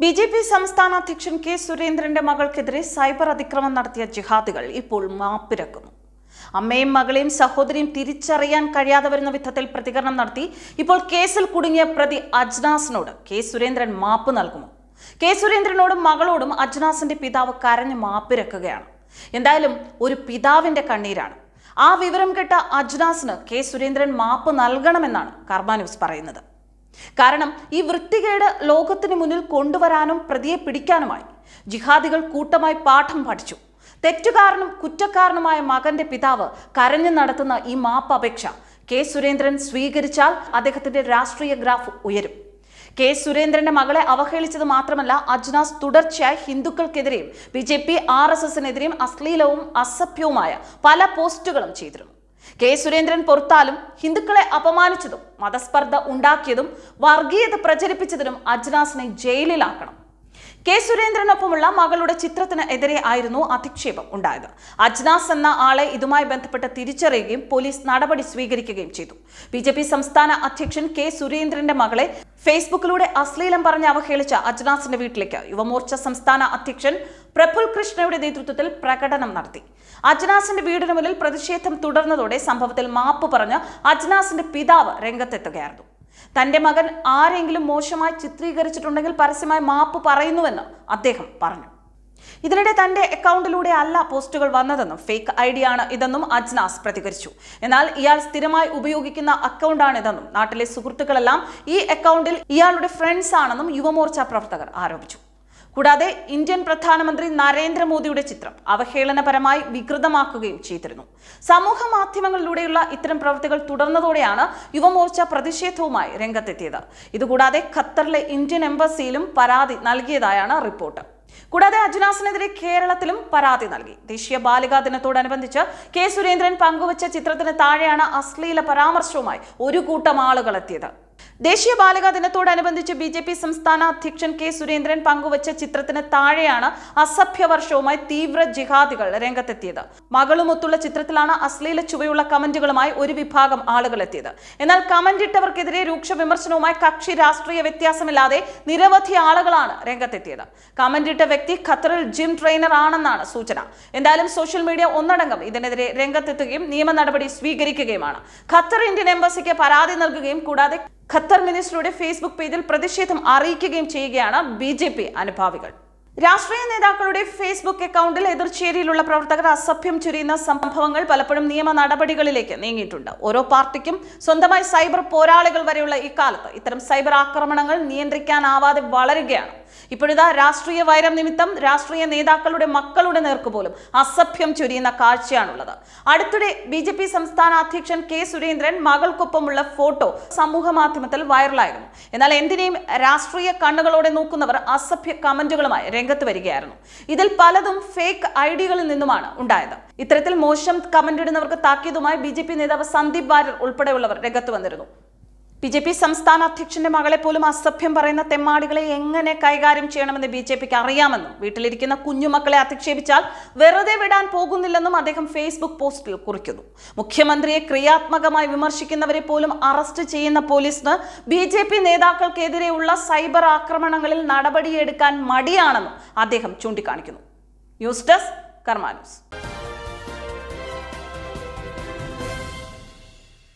B J P സംസ്ഥാന അധ്യക്ഷൻ K സുരേന്ദ്രന്റെ മകൾക്കെതിരെ സൈബർ അതിക്രമം നടത്തിയ ജിഹാദികൾ ഇപ്പോൾ മാപ്പിരക്കുന്നു അമ്മയും മകളെയും സഹോദരിയും തിരിച്ചറിയാൻ കഴിയാതെ വരുന്ന വിധത്തിൽ പ്രതികരണം നടത്തി ഇപ്പോൾ കേസിൽ കുടുങ്ങിയ പ്രതി അജ്നാസിനോട് കെ സുരേന്ദ്രൻ മാപ്പ് നൽകുമോ കെ സുരേന്ദ്രനോടും മകളോടും അജ്നാസിന്റെ പിതാവ് കരഞ്ഞ് മാപ്പിരക്കുകയാണ് എന്തായാലും ഒരു പിതാവിന്റെ കണ്ണീരാണ് ആ വിവരം കേട്ട അജ്നാസിന് കെ സുരേന്ദ്രൻ മാപ്പ് നൽകണമെന്നാണ് കർമ്മ ന്യൂസ് പറയുന്നത് കാരണം ഈ വൃത്തികേട് ലോകത്തിന് മുന്നിൽ കൊണ്ടുവരാനും പ്രതിയെ പിടിക്കാനുമായി ജിഹാദികൾ കൂട്ടമായി പാഠം പഠിച്ചു തെറ്റുകാരനും കുറ്റക്കാരനുമായ മകന്റെ പിതാവ് കരഞ്ഞു നടത്തുന്ന ഈ മാപ്പ് അപേക്ഷ കെ സുരേന്ദ്രൻ സ്വീകരിച്ചാൽ അദ്ദേഹത്തിന്റെ രാഷ്ട്രീയ ഗ്രാഫ് ഉയരും കെ സുരേന്ദ്രന്റെ മകളെ അവഹേളിച്ചത് മാത്രമല്ല അജ്നാസ് തുടർച്ചയായി ഹിന്ദുക്കൾക്കെതിരെയും B J P R S എസിനെതിരെയും അശ്ലീലവും അസഭ്യവുമായ പല പോസ്റ്റുകളും ചെയ്തിരുന്നു കെ സുരേന്ദ്രൻ പുറത്താലും ഹിന്ദുക്കളെ അപമാനിച്ചതും മതസ്പർദ്ധ ഉണ്ടാക്കിയതും വർഗീയത പ്രചരിപ്പിച്ചതിനും അജ്നാസിനെ ജയിലിലാക്കണം കെ സുരേന്ദ്രനൊപ്പമുള്ള മകളുടെ ചിത്രത്തിന് എതിരെ ആയിരുന്നു അധിക്ഷേപം ഉണ്ടായത് അജ്നാസ് എന്ന ആളെ ഇതുമായി ബന്ധപ്പെട്ട് തിരിച്ചറിയുകയും പോലീസ് നടപടി സ്വീകരിക്കുകയും ചെയ്തു ബി ജെ പി സംസ്ഥാന അധ്യക്ഷൻ കെ സുരേന്ദ്രന്റെ മകളെ ഫേസ്ബുക്കിലൂടെ അശ്ലീലം പറഞ്ഞ് അവഹേളിച്ച അജ്നാസിന്റെ വീട്ടിലേക്ക് യുവമോർച്ച സംസ്ഥാന അധ്യക്ഷൻ പ്രഫുൽ കൃഷ്ണയുടെ നേതൃത്വത്തിൽ പ്രകടനം നടത്തി അജ്നാസിന്റെ വീടിന് മുന്നിൽ പ്രതിഷേധം തുടർന്നതോടെ സംഭവത്തിൽ മാപ്പ് പറഞ്ഞ് അജ്നാസിന്റെ പിതാവ് രംഗത്തെത്തുകയായിരുന്നു തന്റെ മകൻ ആരെങ്കിലും മോശമായി ചിത്രീകരിച്ചിട്ടുണ്ടെങ്കിൽ പരസ്യമായി മാപ്പ് പറയുന്നുവെന്ന് അദ്ദേഹം പറഞ്ഞു ഇതിനിടെ തന്റെ അക്കൗണ്ടിലൂടെ അല്ല പോസ്റ്റുകൾ വന്നതെന്നും ഫേക്ക് ഐ ഡി ആണ് ഇതെന്നും അജ്നാസ് പ്രതികരിച്ചു എന്നാൽ ഇയാൾ സ്ഥിരമായി ഉപയോഗിക്കുന്ന അക്കൗണ്ടാണിതെന്നും നാട്ടിലെ സുഹൃത്തുക്കളെല്ലാം ഈ അക്കൗണ്ടിൽ ഇയാളുടെ ഫ്രണ്ട്സ് ആണെന്നും യുവമോർച്ച പ്രവർത്തകർ ആരോപിച്ചു കൂടാതെ ഇന്ത്യൻ പ്രധാനമന്ത്രി നരേന്ദ്രമോദിയുടെ ചിത്രം അവഹേളനപരമായി വികൃതമാക്കുകയും ചെയ്തിരുന്നു സമൂഹ മാധ്യമങ്ങളിലൂടെയുള്ള ഇത്തരം പ്രവൃത്തികൾ തുടർന്നതോടെയാണ് യുവമോർച്ച പ്രതിഷേധവുമായി രംഗത്തെത്തിയത് ഇതുകൂടാതെ ഖത്തറിലെ ഇന്ത്യൻ എംബസിയിലും പരാതി നൽകിയതായാണ് റിപ്പോർട്ട് കൂടാതെ അജ്നാസിനെതിരെ കേരളത്തിലും പരാതി നൽകി ദേശീയ ബാലികാ ദിനത്തോടനുബന്ധിച്ച് കെ സുരേന്ദ്രൻ പങ്കുവച്ച ചിത്രത്തിന് താഴെയാണ് അശ്ലീല പരാമർശവുമായി ഒരു കൂട്ടം ആളുകൾ എത്തിയത് ദേശീയ ബാലികാ ദിനത്തോടനുബന്ധിച്ച് ബി ജെ പി സംസ്ഥാന അധ്യക്ഷൻ കെ സുരേന്ദ്രൻ പങ്കുവച്ച ചിത്രത്തിന് താഴെയാണ് അസഭ്യവർഷവുമായി തീവ്ര ജിഹാദികൾ രംഗത്തെത്തിയത് മകളുമൊത്തുള്ള ചിത്രത്തിലാണ് അശ്ലീല ചുവയുള്ള കമന്റുകളുമായി ഒരു വിഭാഗം ആളുകൾ എത്തിയത് എന്നാൽ കമന്റ് ഇട്ടവർക്കെതിരെ രൂക്ഷ വിമർശനവുമായി കക്ഷി രാഷ്ട്രീയ വ്യത്യാസമില്ലാതെ നിരവധി ആളുകളാണ് രംഗത്തെത്തിയത് കമന്റ് ഇട്ട വ്യക്തി ഖത്തറിൽ ജിം ട്രെയിനർ ആണെന്നാണ് സൂചന എന്തായാലും സോഷ്യൽ മീഡിയ ഒന്നടങ്കം ഇതിനെതിരെ രംഗത്തെത്തുകയും നിയമ നടപടി സ്വീകരിക്കുകയുമാണ് ഖത്തർ ഇന്ത്യൻ എംബസിക്ക് പരാതി നൽകുകയും കൂടാതെ ഖത്തർ മിനിസ്റ്ററുടെ ഫേസ്ബുക്ക് പേജിൽ പ്രതിഷേധം അറിയിക്കുകയും ചെയ്യുകയാണ് ബി ജെ പി അനുഭാവികൾ രാഷ്ട്രീയ നേതാക്കളുടെ ഫേസ്ബുക്ക് അക്കൗണ്ടിൽ എതിർചേരിയിലുള്ള പ്രവർത്തകർ അസഭ്യം ചുരിയുന്ന സംഭവങ്ങൾ പലപ്പോഴും നിയമ നടപടികളിലേക്ക് നീങ്ങിയിട്ടുണ്ട് ഓരോ പാർട്ടിക്കും സ്വന്തമായി സൈബർ പോരാളികൾ വരെയുള്ള ഇക്കാലത്ത് ഇത്തരം സൈബർ ആക്രമണങ്ങൾ നിയന്ത്രിക്കാനാവാതെ വളരുകയാണ് ഇപ്പോഴിതാ രാഷ്ട്രീയ വൈരം നിമിത്തം രാഷ്ട്രീയ നേതാക്കളുടെ മക്കളുടെ നേർക്ക് പോലും അസഭ്യം ചൊരിയുന്ന കാഴ്ചയാണുള്ളത് അടുത്തിടെ ബി ജെ പി സംസ്ഥാന അധ്യക്ഷൻ കെ സുരേന്ദ്രൻ മകൾക്കൊപ്പമുള്ള ഫോട്ടോ സമൂഹ മാധ്യമത്തിൽ വൈറലായിരുന്നു എന്നാൽ എന്തിനേയും രാഷ്ട്രീയ കണ്ണുകളോടെ നോക്കുന്നവർ അസഭ്യ കമന്റുകളുമായി രംഗത്ത് വരികയായിരുന്നു ഇതിൽ പലതും ഫേക്ക് ഐഡികളിൽ നിന്നുമാണ് ഉണ്ടായത് ഇത്തരത്തിൽ മോശം കമന്റ് ഇടുന്നവർക്ക് താക്കീതുമായി ബി നേതാവ് സന്ദീപ് വാര്യർ ഉൾപ്പെടെയുള്ളവർ രംഗത്ത് വന്നിരുന്നു ബി ജെ പി സംസ്ഥാന അധ്യക്ഷന്റെ മകളെ പോലും അസഭ്യം പറയുന്ന തെമ്മാടികളെ എങ്ങനെ കൈകാര്യം ചെയ്യണമെന്ന് ബി ജെ പിക്ക് അറിയാമെന്നും വീട്ടിലിരിക്കുന്ന കുഞ്ഞുമക്കളെ അധിക്ഷേപിച്ചാൽ വെറുതെ വിടാൻ പോകുന്നില്ലെന്നും അദ്ദേഹം ഫേസ്ബുക്ക് പോസ്റ്റിൽ കുറിക്കുന്നു മുഖ്യമന്ത്രിയെ ക്രിയാത്മകമായി വിമർശിക്കുന്നവരെ പോലും അറസ്റ്റ് ചെയ്യുന്ന പോലീസിന് ബി ജെ പി നേതാക്കൾക്കെതിരെയുള്ള സൈബർ ആക്രമണങ്ങളിൽ നടപടിയെടുക്കാൻ മടിയാണെന്നും അദ്ദേഹം ചൂണ്ടിക്കാണിക്കുന്നു ന്യൂസ് ഡെസ്ക് കർമാ ന്യൂസ്